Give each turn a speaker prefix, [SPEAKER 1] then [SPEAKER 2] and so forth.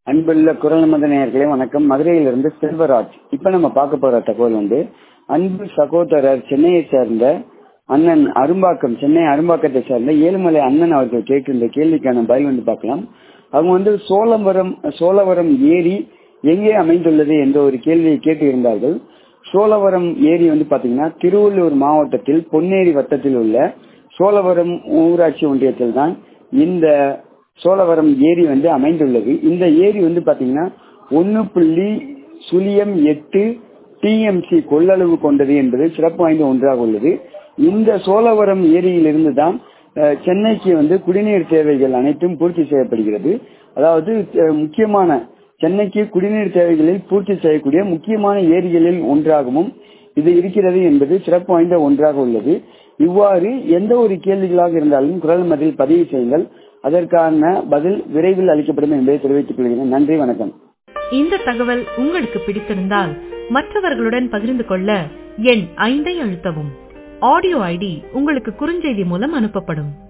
[SPEAKER 1] அன்புள்ள குரல் நமத நேயர்களே வணக்கம் மதுரையிலிருந்து செல்வராஜ் இப்ப நம்ம பார்க்க போற தகவல் வந்து அன்பு சகோதரர் சென்னையை சேர்ந்த அண்ணன் அரும்பாக்கம் சென்னை அரும்பாக்கத்தை சேர்ந்த ஏழுமலை அண்ணன் அவர்கள் கேட்டிருந்த கேள்விக்கான பதில் வந்து பார்க்கலாம் அவங்க வந்து சோழவரம் சோழவரம் ஏரி எங்கே அமைந்துள்ளது என்ற ஒரு கேள்வியை கேட்டு இருந்தார்கள் சோழவரம் ஏரி வந்து பாத்தீங்கன்னா திருவள்ளூர் மாவட்டத்தில் பொன்னேரி வட்டத்தில் உள்ள சோழவரம் ஊராட்சி ஒன்றியத்தில் தான் இந்த சோழவரம் ஏரி வந்து அமைந்துள்ளது இந்த ஏரி வந்து பாத்தீங்கன்னா ஒன்னு புள்ளி சுழியம் எட்டு டிஎம்சி கொள்ளளவு கொண்டது என்பது சிறப்பு வாய்ந்த ஒன்றாக உள்ளது இந்த சோழவரம் ஏரியிலிருந்து தான் சென்னைக்கு வந்து குடிநீர் தேவைகள் அனைத்தும் பூர்த்தி செய்யப்படுகிறது அதாவது முக்கியமான சென்னைக்கு குடிநீர் தேவைகளில் பூர்த்தி செய்யக்கூடிய முக்கியமான ஏரிகளில் ஒன்றாகவும் இது இருக்கிறது என்பது சிறப்பு வாய்ந்த ஒன்றாக உள்ளது இவ்வாறு எந்த ஒரு கேள்விகளாக இருந்தாலும் குரல் மதில் பதிவு செய்யுங்கள் அதற்கான பதில் விரைவில் அளிக்கப்படும் என்பதை தெரிவித்துக் கொள்கிறேன் நன்றி வணக்கம்
[SPEAKER 2] இந்த தகவல் உங்களுக்கு பிடித்திருந்தால் மற்றவர்களுடன் பகிர்ந்து கொள்ள எண் ஐந்தை அழுத்தவும் ஆடியோ ஐடி உங்களுக்கு குறுஞ்செய்தி மூலம் அனுப்பப்படும்